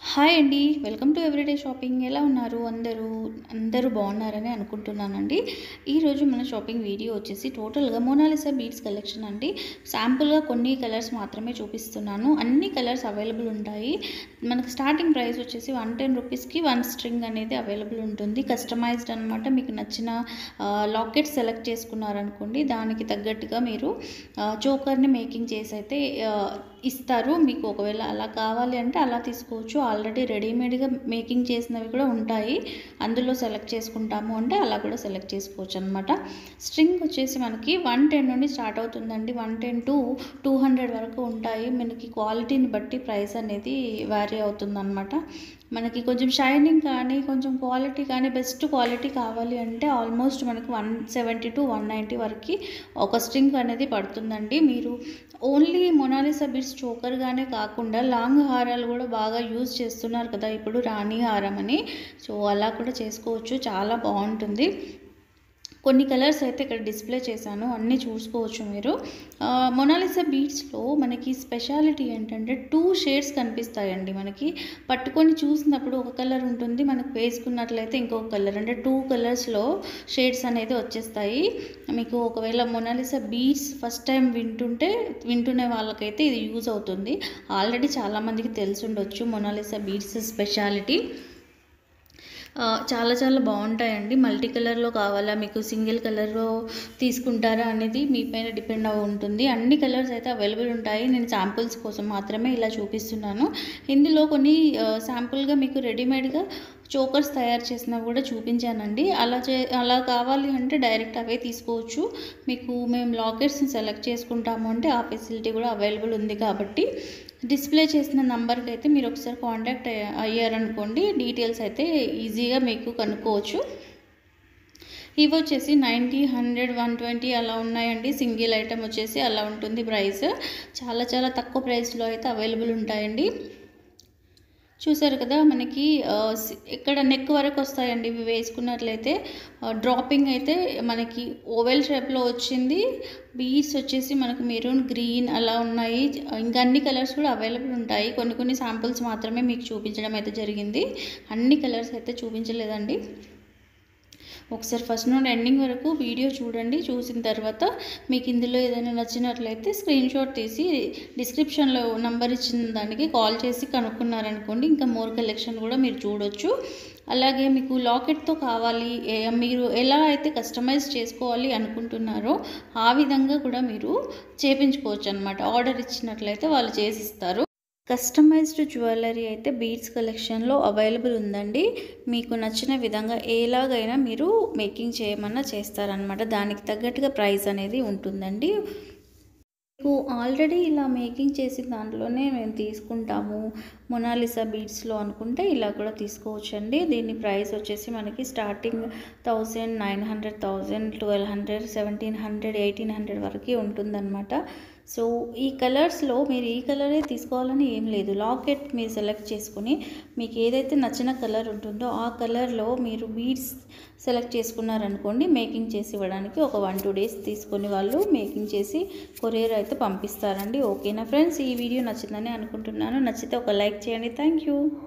hi అండి welcome to everyday shopping ఎలా ఉన్నారు అందరూ అందరూ బాగున్నారని అనుకుంటున్నానండి ఈరోజు మన షాపింగ్ వీడియో వచ్చేసి టోటల్గా మోనాలిసా బీడ్స్ కలెక్షన్ అండి శాంపుల్గా కొన్ని కలర్స్ మాత్రమే చూపిస్తున్నాను అన్ని కలర్స్ అవైలబుల్ ఉంటాయి మనకు స్టార్టింగ్ ప్రైస్ వచ్చేసి వన్ టెన్ రూపీస్కి వన్ స్ట్రింగ్ అనేది అవైలబుల్ ఉంటుంది కస్టమైజ్డ్ అనమాట మీకు నచ్చిన లాకెట్ సెలెక్ట్ చేసుకున్నారనుకోండి దానికి తగ్గట్టుగా మీరు చోకర్ని మేకింగ్ చేసి అయితే ఆ, ఇస్తారు మీకు ఒకవేళ అలా కావాలి అంటే అలా తీసుకోవచ్చు ఆల్రెడీ రెడీమేడ్గా మేకింగ్ చేసినవి కూడా ఉంటాయి అందులో సెలెక్ట్ చేసుకుంటాము అంటే అలా కూడా సెలెక్ట్ చేసుకోవచ్చు అనమాట స్ట్రింగ్ వచ్చేసి మనకి వన్ టెన్ నుండి స్టార్ట్ అవుతుందండి one ten to two hundred వరకు ఉంటాయి మనకి క్వాలిటీని బట్టి ప్రైస్ అనేది వ్యారీ అవుతుందన్నమాట మనకి కొంచెం షైనింగ్ కానీ కొంచెం క్వాలిటీ కానీ బెస్ట్ క్వాలిటీ కావాలి అంటే ఆల్మోస్ట్ మనకి one seventy to one ninety వరకు ఒక స్ట్రింగ్ అనేది పడుతుందండి మీరు ఓన్లీ మొనాలిసా బిట్స్ చోకర్గానే కాకుండా లాంగ్ హారాలు కూడా బాగా యూజ్ చేస్తున్నారు కదా ఇప్పుడు రాణి హారం అని సో అలా కూడా చేసుకోవచ్చు చాలా బాగుంటుంది కొన్ని కలర్స్ అయితే ఇక్కడ డిస్ప్లే చేశాను అన్నీ చూసుకోవచ్చు మీరు ఆ, మొనాలిసా బీట్స్లో మనకి స్పెషాలిటీ ఏంటంటే టూ షేడ్స్ కనిపిస్తాయండి మనకి పట్టుకొని చూసినప్పుడు ఒక కలర్ ఉంటుంది మనకు వేసుకున్నట్లయితే ఇంకొక కలర్ అంటే టూ కలర్స్లో షేడ్స్ అనేది వచ్చేస్తాయి మీకు ఒకవేళ మొనాలిసా బీట్స్ ఫస్ట్ టైం వింటుంటే వింటునే వాళ్ళకైతే ఇది యూజ్ అవుతుంది ఆల్రెడీ చాలామందికి తెలిసి ఉండొచ్చు మొనాలిసా బీట్స్ స్పెషాలిటీ ఆ, చాలా చాలా బాగుంటాయండి మల్టీ కలర్లో కావాలా మీకు సింగిల్ కలర్లో తీసుకుంటారా అనేది మీ పైన డిపెండ్ అయి ఉంటుంది అన్ని కలర్స్ అయితే అవైలబుల్ ఉంటాయి నేను శాంపుల్స్ కోసం మాత్రమే ఇలా చూపిస్తున్నాను ఇందులో కొన్ని శాంపుల్గా మీకు రెడీమేడ్గా చోకర్స్ తయారు చేసినవి కూడా చూపించానండి అలా చే అలా కావాలి అంటే డైరెక్ట్ అవే తీసుకోవచ్చు మీకు మేము లాకెట్స్ని సెలెక్ట్ చేసుకుంటాము అంటే ఆ ఫెసిలిటీ కూడా అవైలబుల్ ఉంది కాబట్టి డిస్ప్లే చేసిన నంబర్కి అయితే మీరు ఒకసారి కాంటాక్ట్ అయ్యా- అయ్యారనుకోండి డీటెయిల్స్ అయితే ఈజీగా మీకు కనుక్కోవచ్చు ఇవి వచ్చేసి నైంటీ హండ్రెడ్ వన్ ట్వంటీ అలా ఉన్నాయండి సింగిల్ ఐటమ్ వచ్చేసి అలా ఉంటుంది ప్రైస్ చాలా చాలా తక్కువ ప్రైస్లో అయితే అవైలబుల్ ఉంటాయండి చూసారు కదా మనకి ఆ, సి- ఇక్కడ నెక్ వరకు వస్తాయండి ఇవి వేసుకున్నట్లయితే డ్రాపింగ్ అయితే మనకి ఓవెల్ షేప్లో వచ్చింది బీడ్స్ వచ్చేసి మనకు మెరూన్ గ్రీన్ అలా ఉన్నాయి ఇంకా అన్ని కలర్స్ కూడా అవైలబుల్ ఉంటాయి కొన్ని కొన్ని శాంపుల్స్ మాత్రమే మీకు చూపించడం అయితే జరిగింది అన్ని కలర్స్ అయితే చూపించలేదండి ఒకసారి ఫస్ట్ నుండి ఎండింగ్ వరకు వీడియో చూడండి చూసిన తర్వాత మీకు ఇందులో ఏదైనా నచ్చినట్లయితే స్క్రీన్ షాట్ తీసి డిస్క్రిప్షన్లో నంబర్ ఇచ్చిన దానికి కాల్ చేసి కనుక్కున్నారనుకోండి ఇంకా మోర్ కలెక్షన్ కూడా మీరు చూడొచ్చు అలాగే మీకు లాకెట్తో కావాలి ఏ- మీరు ఎలా అయితే కస్టమైజ్ చేసుకోవాలి అనుకుంటున్నారో ఆ విధంగా కూడా మీరు చేపించుకోవచ్చు అనమాట ఆర్డర్ ఇచ్చినట్లయితే వాళ్ళు చేసిస్తారు కస్టమైజ్డ్ జ్యువెలరీ అయితే బీడ్స్ కలెక్షన్లో అవైలబుల్ ఉందండి మీకు నచ్చిన విధంగా ఎలాగైనా మీరు మేకింగ్ చేయమన్నా చేస్తారనమాట దానికి తగ్గట్టుగా ప్రైస్ అనేది ఉంటుందండి మీకు ఆల్రెడీ ఇలా మేకింగ్ చేసిన దాంట్లోనే మేము తీసుకుంటాము మొనాలిసా బీడ్స్లో అనుకుంటే ఇలా కూడా తీసుకోవచ్చండి దీని ప్రైస్ వచ్చేసి మనకి starting thousand nine hundred thousand twelve hundred seventeen hundred eighteen hundred వరకు ఉంటుందన్నమాట సో ఈ కలర్స్లో మీరు ఈ కలరే తీసుకోవాలని ఏం లేదు లాకెట్ మీరు సెలెక్ట్ చేసుకుని మీకు ఏదైతే నచ్చిన కలర్ ఉంటుందో ఆ కలర్లో మీరు బీడ్స్ సెలెక్ట్ చేసుకున్నారనుకోండి మేకింగ్ చేసి ఇవ్వడానికి ఒక వన్ టూ డేస్ తీసుకొని వాళ్ళు మేకింగ్ చేసి కొరియర్ అయితే పంపిస్తారండి ఓకేనా ఫ్రెండ్స్ ఈ వీడియో నచ్చిందని అనుకుంటున్నాను నచ్చితే ఒక లైక్ చేయండి థ్యాంక్ యూ